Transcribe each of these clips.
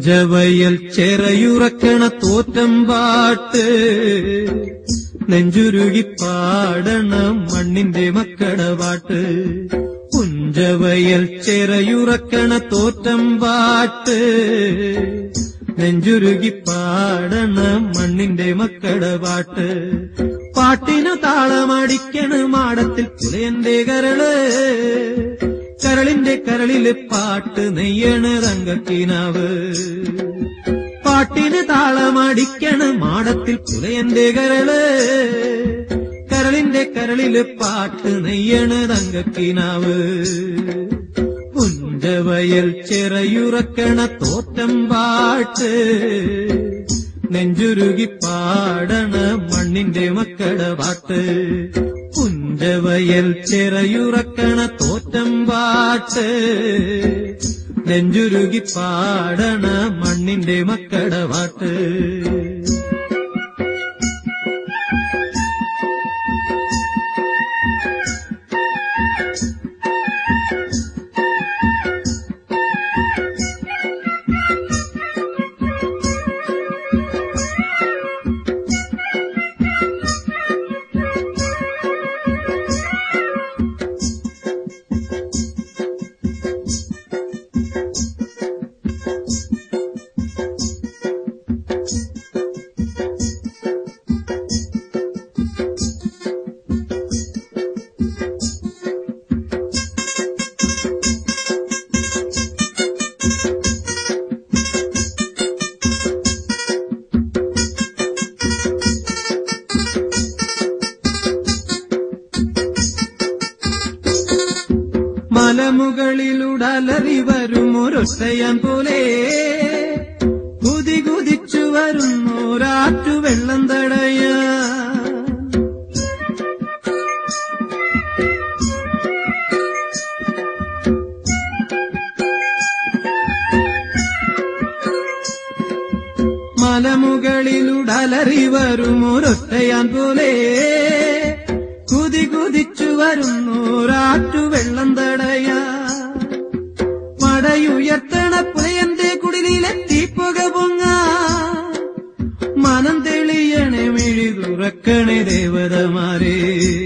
പുഞ്ചവയൽ ചെറയുറക്കണ തോറ്റം പാട്ട് നെഞ്ചുരുകി പാടണം മണ്ണിന്റെ മക്കട പാട്ട് പുഞ്ചവയൽ ചെറയുറക്കണ തോറ്റം പാട്ട് നെഞ്ചുരുകി പാടണം മണ്ണിന്റെ മക്കട പാട്ട് പാട്ടിനു താളമടിക്കണ മാടത്തിൽ പുലയന്റെ കരള് കരളിന്റെ കരളില് പാട്ട് നെയ്യണ് തങ്കക്കിനാവ് പാട്ടിന് താളമടിക്കണ മാടത്തിൽ പുലയന്റെ കരള് കരളിന്റെ കരളില് പാട്ട് നെയ്യണ് തങ്കക്കിനാവ് പുഞ്ചവയൽ ചിറയുറക്കണ തോറ്റം പാട്ട് നെഞ്ചുരുകി പാടണ മണ്ണിന്റെ മക്കട പാട്ട് പുഞ്ചവയൽ ചിറയുറക്കണ തോറ്റം പാട്ട് നെഞ്ചുരുകി പാടണ മണ്ണിന്റെ മക്കട പാട്ട് മലമുകളിലുടലറി വരും ഒരൊറ്റയാൻ പോലെ കുതി കുതിച്ചു വരുന്നോരാറ്റു വെള്ളം തടയ മലമുകളിലുടലറി വരും ഒരൊറ്റയാൻ പോലെ കുതി കുതിച്ചു വരുന്നോരാറ്റു വെള്ളം തടയ മടയുയർത്തണ പുലയന്റെ കുടിലെത്തി പുക പൊങ്ങ മനം തെളിയണേ മിഴി തുറക്കണേ ദേവതമാരെ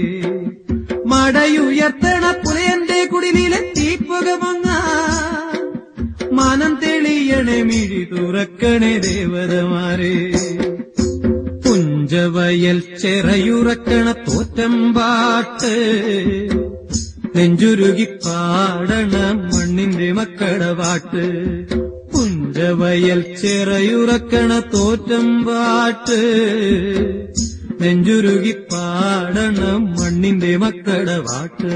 മടയുയർത്തണ പുലയന്റെ കുടിലെത്തി പുക പൊങ്ങ മനം തെളിയണേ മിഴി തുറക്കണേ ദേവതമാരെ പുഞ്ചവയൽ ചെറയുറക്കണ തോറ്റം പാട്ട് നെഞ്ചുരുകി പാടണ മണ്ണിന്റെ മക്കട പാട്ട് പുഞ്ചവയൽ ചെറയുറക്കണ തോറ്റം പാട്ട് നെഞ്ചുരുകി പാടണ മണ്ണിന്റെ മക്കട പാട്ട്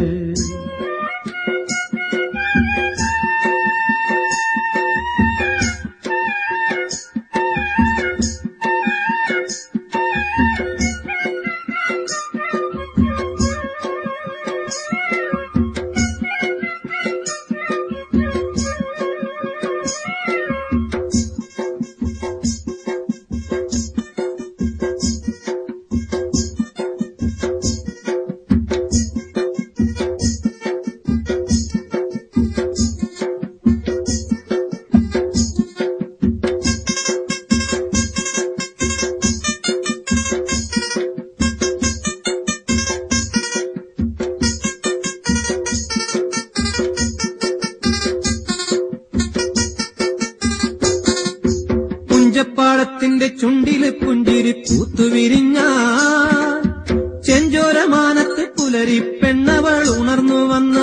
പുഞ്ചപ്പാടത്തിന്റെ ചുണ്ടില് പുഞ്ചിരി പൂത്തുവിരിഞ്ഞ ചെഞ്ചോരമാനത്ത് പുലരി പെണ്ണവൾ ഉണർന്നു വന്ന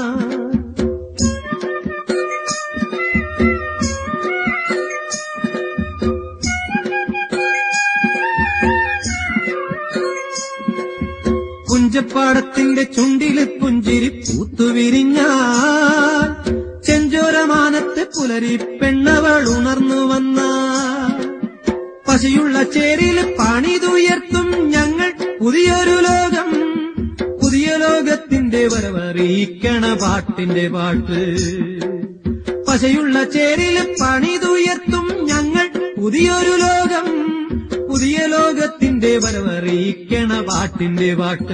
പുഞ്ചപ്പാടത്തിന്റെ ചുണ്ടില് പുഞ്ചിരി പൂത്തുവിരിഞ്ഞ ചെഞ്ചോരമാനത്ത് പുലരി പെണ്ണവൾ ഉണർന്നു വന്ന പശയുള്ള ചേരില് പണിതുയർത്തും ഞങ്ങൾ പുതിയൊരു ലോകം പുതിയ ലോകത്തിന്റെ വരവറിയിക്കണ പാട്ടിന്റെ പാട്ട് പശയുള്ള ചേരില് പണിതുയർത്തും ഞങ്ങൾ പുതിയൊരു ലോകം പുതിയ ലോകത്തിന്റെ വരവറിയിക്കണ പാട്ടിന്റെ പാട്ട്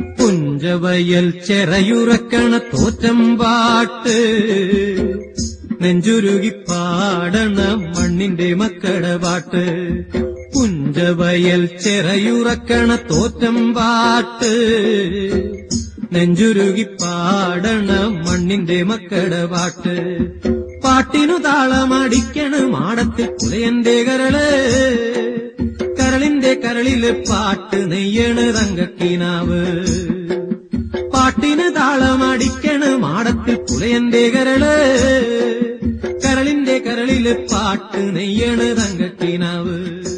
പുഞ്ചവയൽ ചെറയുറക്കണ തോറ്റം പാട്ട് നെഞ്ചുരുകി പാടണ മണ്ണിന്റെ മക്കളുടെ പാട്ട് പുഞ്ചവയൽ ചെറയുറക്കണ തോറ്റം പാട്ട് നെഞ്ചുരുകി പാടണ മണ്ണിന്റെ മക്കളുടെ പാട്ട് പാട്ടിനു താളമടിക്കണ മാടത്തിൽ പുലയന്റെ കരള് കരളിന്റെ കരളില് പാട്ട് നെയ്യണ് തങ്കക്കിനാവ് പാട്ടിന് താളമടിക്കണ മാടത്തിൽ പുലയന്റെ കരള് കരളിന്റെ കരളില് പാട്ട് നെയ്യണ് തങ്കക്കിനാവ്